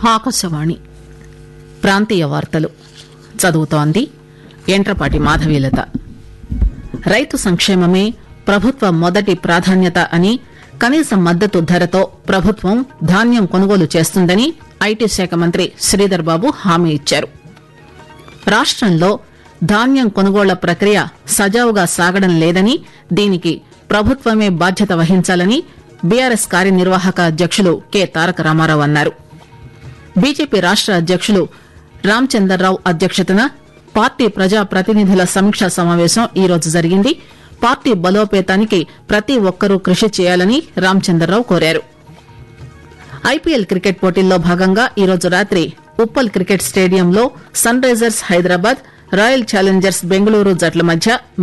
ఆకాశవాణి ప్రాంతీయ వార్తలు చదువుతోంది ఎంట్రపాటి మాధవీలత రైతు సంక్షేమమే ప్రభుత్వ మొదటి ప్రాధాన్యత అని కనీస మద్దతు ధరతో ప్రభుత్వం ధాన్యం కొనుగోలు చేస్తుందని ఐటీ శాఖ మంత్రి శ్రీధర్ బాబు హామీ ఇచ్చారు రాష్టంలో ధాన్యం కొనుగోళ్ల ప్రక్రియ సజావుగా సాగడం లేదని దీనికి ప్రభుత్వమే బాధ్యత వహించాలని బీఆర్ఎస్ కార్యనిర్వాహక అధ్యకులు కె తారక రామారావు అన్నారు బీజేపీ రాష్ట అధ్యకులు రామచందర్రావు అధ్యక్షతన పార్టీ ప్రజా ప్రతినిధుల సమీక్షా సమావేశం ఈరోజు జరిగింది పార్టీ బలోపేతానికి ప్రతి ఒక్కరూ కృషి చేయాలని రామచందర్రావు కోరారు ఐపీఎల్ క్రికెట్ పోటీల్లో భాగంగా ఈరోజు రాత్రి ఉప్పల్ క్రికెట్ స్టేడియంలో sunrisers Hyderabad royal challengers Bengaluru జట్ల మధ్య